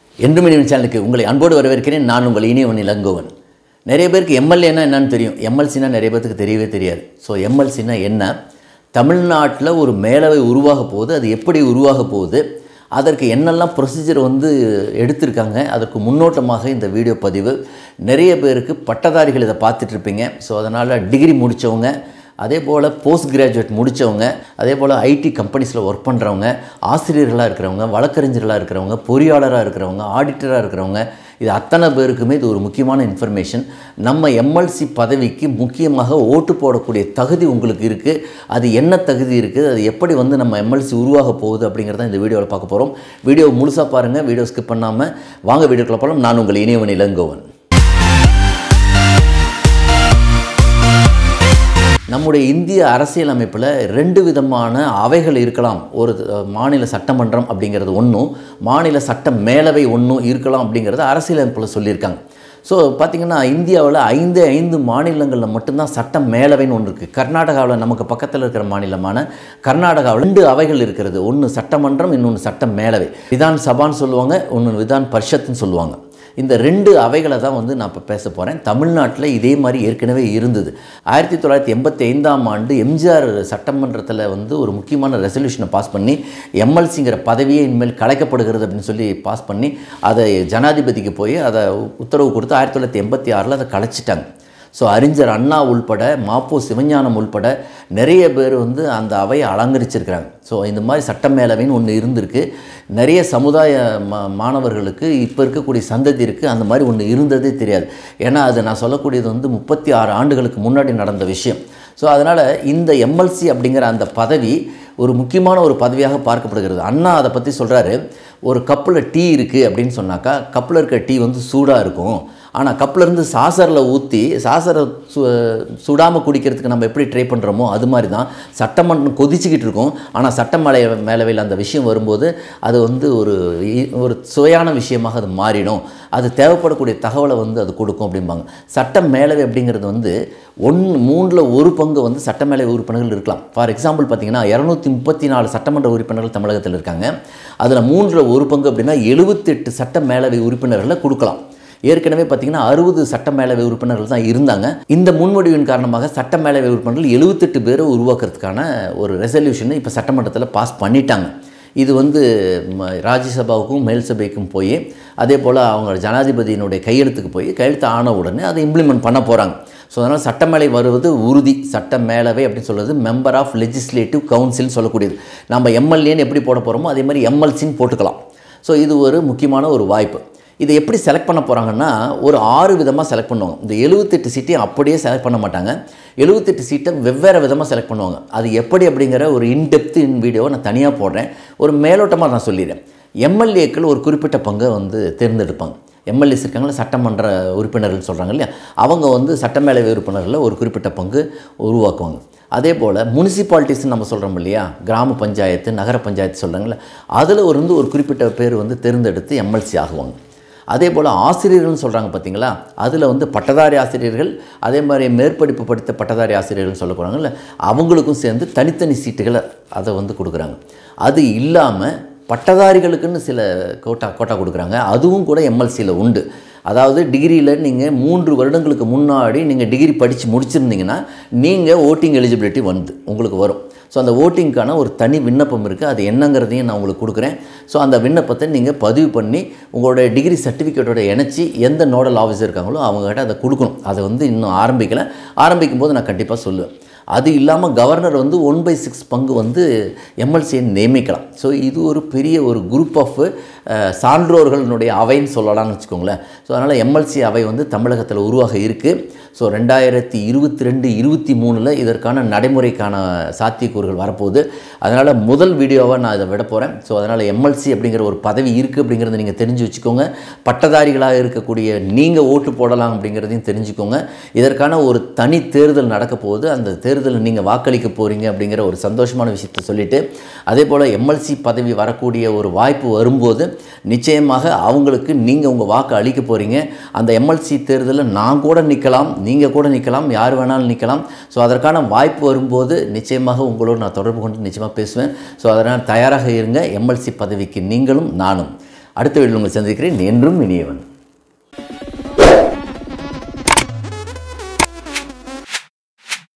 என்று மணி சேனலுக்கு உங்களை அன்போடு வரவேற்கிறேன் நான் உங்கள் இனியவன் இளங்கோவன் நிறைய பேருக்கு எம்எல்ஏனா என்னன்னு தெரியும் எம்எல்சினா நிறைய பேருக்கு தெரியவே தெரியாது ஸோ எம்எல்சினா என்ன தமிழ்நாட்டில் ஒரு மேலவை உருவாக போகுது அது எப்படி உருவாக போகுது அதற்கு என்னெல்லாம் ப்ரொசீஜர் வந்து எடுத்திருக்காங்க அதற்கு முன்னோட்டமாக இந்த வீடியோ பதிவு நிறைய பேருக்கு பட்டதாரிகள் இதை பார்த்துட்டு இருப்பீங்க ஸோ அதனால் டிகிரி முடித்தவங்க அதே போல் போஸ்ட் கிராஜுவேட் முடித்தவங்க அதே போல் ஐடி கம்பெனிஸில் ஒர்க் பண்ணுறவங்க ஆசிரியர்களாக இருக்கிறவங்க வழக்கறிஞர்களாக இருக்கிறவங்க பொறியாளராக இருக்கிறவங்க ஆடிட்டராக இருக்கிறவங்க இது அத்தனை பேருக்குமே இது ஒரு முக்கியமான இன்ஃபர்மேஷன் நம்ம எம்எல்சி பதவிக்கு முக்கியமாக ஓட்டு போடக்கூடிய தகுதி உங்களுக்கு இருக்குது அது என்ன தகுதி இருக்குது அது எப்படி வந்து நம்ம எம்எல்சி உருவாக போகுது அப்படிங்கிறத இந்த வீடியோவில் பார்க்க போகிறோம் வீடியோ முழுசாக பாருங்கள் வீடியோ ஸ்கிப் பண்ணாமல் வாங்க வீடியோக்குள்ள போகலாம் நான் உங்கள் இனியவன் இளங்கோவன் நம்முடைய இந்திய அரசியல் அமைப்பில் ரெண்டு விதமான அவைகள் இருக்கலாம் ஒரு அஹ், மாநில சட்டமன்றம் அப்படிங்கிறது ஒன்றும் மாநில சட்ட மேலவை ஒன்றும் இருக்கலாம் அப்படிங்கிறத அரசியல் அமைப்பில் சொல்லியிருக்காங்க ஸோ பார்த்திங்கன்னா இந்தியாவில் ஐந்து ஐந்து மாநிலங்களில் மட்டும்தான் சட்ட மேலவைன்னு ஒன்று இருக்குது கர்நாடகாவில் நமக்கு பக்கத்தில் இருக்கிற மாநிலமான கர்நாடகாவில் ரெண்டு அவைகள் இருக்கிறது ஒன்று சட்டமன்றம் இன்னொன்று சட்ட மேலவை விதான் சபான்னு சொல்லுவாங்க ஒன்று விதான் பரிஷத்துன்னு சொல்லுவாங்க இந்த ரெண்டு அவைகளை தான் வந்து நான் இப்போ பேச போகிறேன் தமிழ்நாட்டில் இதே மாதிரி ஏற்கனவே இருந்தது ஆயிரத்தி தொள்ளாயிரத்தி எண்பத்தி ஐந்தாம் ஆண்டு எம்ஜிஆர் சட்டமன்றத்தில் வந்து ஒரு முக்கியமான ரெசல்யூஷனை பாஸ் பண்ணி எம்எல்சிங்கிற பதவியே இனிமேல் கலைக்கப்படுகிறது அப்படின்னு சொல்லி பாஸ் பண்ணி அதை ஜனாதிபதிக்கு போய் அதை உத்தரவு கொடுத்து ஆயிரத்தி தொள்ளாயிரத்தி எண்பத்தி ஆறில் அதை கலைச்சிட்டாங்க ஸோ அறிஞர் அண்ணா உள்பட மாப்போ சிவஞானம் உள்பட நிறைய பேர் வந்து அந்த அவையை அலங்கரிச்சிருக்கிறாங்க ஸோ இந்த மாதிரி சட்ட மேலவைன்னு ஒன்று இருந்திருக்கு நிறைய சமுதாய மா மாணவர்களுக்கு இப்போ இருக்கக்கூடிய சந்ததியிற்கு அந்த மாதிரி ஒன்று இருந்ததே தெரியாது ஏன்னா அது நான் சொல்லக்கூடியது வந்து முப்பத்தி ஆறு ஆண்டுகளுக்கு முன்னாடி நடந்த விஷயம் ஸோ அதனால் இந்த எம்எல்சி அப்படிங்கிற அந்த பதவி ஒரு முக்கியமான ஒரு பதவியாக பார்க்கப்படுகிறது அண்ணா அதை பற்றி சொல்கிறாரு ஒரு கப்பில் டீ இருக்குது அப்படின்னு சொன்னாக்கா கப்பில் இருக்க டீ வந்து சூடாக இருக்கும் ஆனால் கப்பிலேருந்து சாசரில் ஊற்றி சாசரை சு சுடாமல் குடிக்கிறதுக்கு நம்ம எப்படி ட்ரை பண்ணுறோமோ அது மாதிரி தான் சட்டமன்றம் கொதிச்சுக்கிட்டு இருக்கும் ஆனால் சட்ட மேலை மேலவையில் அந்த விஷயம் வரும்போது அது வந்து ஒரு இ- ஒரு சுவையான விஷயமாக அது மாறிடும் அது தேவைப்படக்கூடிய தகவலை வந்து அது கொடுக்கும் அப்படிம்பாங்க சட்ட மேலவை அப்படிங்கிறது வந்து ஒன்று மூணில் ஒரு பங்கு வந்து சட்ட மேலவை உறுப்பினர்கள் இருக்கலாம் ஃபார் எக்ஸாம்பிள் பார்த்தீங்கன்னா இரநூத்தி முப்பத்தி நாலு சட்டமன்ற உறுப்பினர்கள் தமிழகத்தில் இருக்காங்க அதில் மூன்றில் ஒரு பங்கு அப்படின்னா எழுபத்தெட்டு சட்ட மேலவை உறுப்பினர்களை கொடுக்கலாம் ஏற்கனவே பார்த்தீங்கன்னா அறுபது சட்ட மேலவை உறுப்பினர்கள் தான் இருந்தாங்க இந்த முன்வடிவின் காரணமாக சட்ட மேலவை உறுப்பினர்கள் எழுபத்தெட்டு பேரை உருவாக்குறதுக்கான ஒரு ரெசல்யூஷனை இப்போ சட்டமன்றத்தில் பாஸ் பண்ணிட்டாங்க இது வந்து ம- ராஜ்யசபாவுக்கும் மேல் சபைக்கும் போய் அதே போல் அவங்க ஜனாதிபதியினுடைய கையெழுத்துக்கு போய் கையெழுத்து ஆன உடனே அதை இம்ப்ளிமெண்ட் பண்ண போகிறாங்க ஸோ அதனால் சட்டமேலை வருவது உறுதி சட்ட மேலவை அப்படின்னு சொல்கிறது மெம்பர் ஆஃப் லெஜிஸ்லேட்டிவ் கவுன்சில்னு சொல்லக்கூடியது நம்ம எம்எல்ஏன்னு எப்படி போட போகிறோமோ அதே மாதிரி எம்எல்சின்னு போட்டுக்கலாம் ஸோ இது ஒரு முக்கியமான ஒரு வாய்ப்பு இதை எப்படி செலக்ட் பண்ண போகிறாங்கன்னா ஒரு ஆறு விதமாக செலக்ட் பண்ணுவாங்க இந்த எழுபத்தெட்டு சீட்டையும் அப்படியே செலக்ட் பண்ண மாட்டாங்க எழுபத்தெட்டு சீட்டை வெவ்வேறு விதமாக செலக்ட் பண்ணுவாங்க அது எப்படி அப்படிங்கிற ஒரு இன்டெப்த் இன் வீடியோவை நான் தனியாக போடுறேன் ஒரு மேலோட்டமாக நான் சொல்லிடுறேன் எம்எல்ஏக்கள் ஒரு குறிப்பிட்ட பங்கை வந்து தேர்ந்தெடுப்பாங்க எம்எல்ஏஸ் இருக்காங்களா சட்டமன்ற உறுப்பினர்கள் சொல்கிறாங்க இல்லையா அவங்க வந்து சட்டமேலவை உறுப்பினர்களில் ஒரு குறிப்பிட்ட பங்கு உருவாக்குவாங்க அதே போல் முனிசிபாலிட்டிஸ்னு நம்ம சொல்கிறோம் இல்லையா கிராம பஞ்சாயத்து நகர பஞ்சாயத்து சொல்கிறாங்களே அதில் ஒரு வந்து ஒரு குறிப்பிட்ட பேர் வந்து தேர்ந்தெடுத்து எம்எல்சி ஆகுவாங்க அதே போல் ஆசிரியர்கள்னு சொல்கிறாங்க பார்த்தீங்களா அதில் வந்து பட்டதாரி ஆசிரியர்கள் அதே மாதிரி மேற்படிப்பு படித்த பட்டதாரி ஆசிரியர்கள்னு சொல்லக்கூடாங்கல்ல அவங்களுக்கும் சேர்ந்து தனித்தனி சீட்டுகளை அதை வந்து கொடுக்குறாங்க அது இல்லாமல் பட்டதாரிகளுக்குன்னு சில கோட்டா கோட்டா கொடுக்குறாங்க அதுவும் கூட எம்எல்சியில் உண்டு அதாவது டிகிரியில் நீங்கள் மூன்று வருடங்களுக்கு முன்னாடி நீங்கள் டிகிரி படித்து முடிச்சிருந்தீங்கன்னா நீங்கள் ஓட்டிங் எலிஜிபிலிட்டி வந்து உங்களுக்கு வரும் ஸோ அந்த ஓட்டிங்க்கான ஒரு தனி விண்ணப்பம் இருக்குது அது என்னங்கிறதையும் நான் உங்களுக்கு கொடுக்குறேன் ஸோ அந்த விண்ணப்பத்தை நீங்கள் பதிவு பண்ணி உங்களோட டிகிரி சர்டிஃபிகேட்டோட இணைச்சி எந்த நோடல் ஆஃபீஸர் இருக்காங்களோ அவங்ககிட்ட அதை கொடுக்கணும் அதை வந்து இன்னும் ஆரம்பிக்கலை ஆரம்பிக்கும் போது நான் கண்டிப்பாக சொல்லுவேன் அது இல்லாமல் கவர்னர் வந்து ஒன் பை சிக்ஸ் பங்கு வந்து எம்எல்சியை நியமிக்கலாம் ஸோ இது ஒரு பெரிய ஒரு குரூப் ஆஃப் சான்றோர்களுடைய அவைன்னு சொல்லலாம்னு வச்சுக்கோங்களேன் ஸோ அதனால் எம்எல்சி அவை வந்து தமிழகத்தில் உருவாக இருக்குது ஸோ ரெண்டாயிரத்தி இருபத்தி ரெண்டு இருபத்தி மூணில் இதற்கான நடைமுறைக்கான சாத்தியக்கூறுகள் வரப்போகுது அதனால் முதல் வீடியோவை நான் இதை விட போகிறேன் ஸோ அதனால் எம்எல்சி அப்படிங்கிற ஒரு பதவி இருக்குது அப்படிங்கிறத நீங்கள் தெரிஞ்சு வச்சுக்கோங்க பட்டதாரிகளாக இருக்கக்கூடிய நீங்கள் ஓட்டு போடலாம் அப்படிங்கிறதையும் தெரிஞ்சுக்கோங்க இதற்கான ஒரு தனி தேர்தல் நடக்க போகுது அந்த தேர்தலில் நீங்கள் வாக்களிக்க போகிறீங்க அப்படிங்கிற ஒரு சந்தோஷமான விஷயத்தை சொல்லிவிட்டு அதே போல் எம்எல்சி பதவி வரக்கூடிய ஒரு வாய்ப்பு வரும்போது நிச்சயமாக அவங்களுக்கு நீங்கள் உங்கள் வாக்கு அளிக்க போகிறீங்க அந்த எம்எல்சி தேர்தலில் நான் கூட நிற்கலாம் நீங்கள் கூட நிற்கலாம் யார் வேணாலும் நிற்கலாம் ஸோ அதற்கான வாய்ப்பு வரும்போது நிச்சயமாக உங்களோடு நான் தொடர்பு கொண்டு நிச்சயமாக பேசுவேன் ஸோ அதனால் தயாராக இருங்க எம்எல்சி பதவிக்கு நீங்களும் நானும் அடுத்த வீடியோவில் உங்களை சந்திக்கிறேன் என்றும் இனியவன்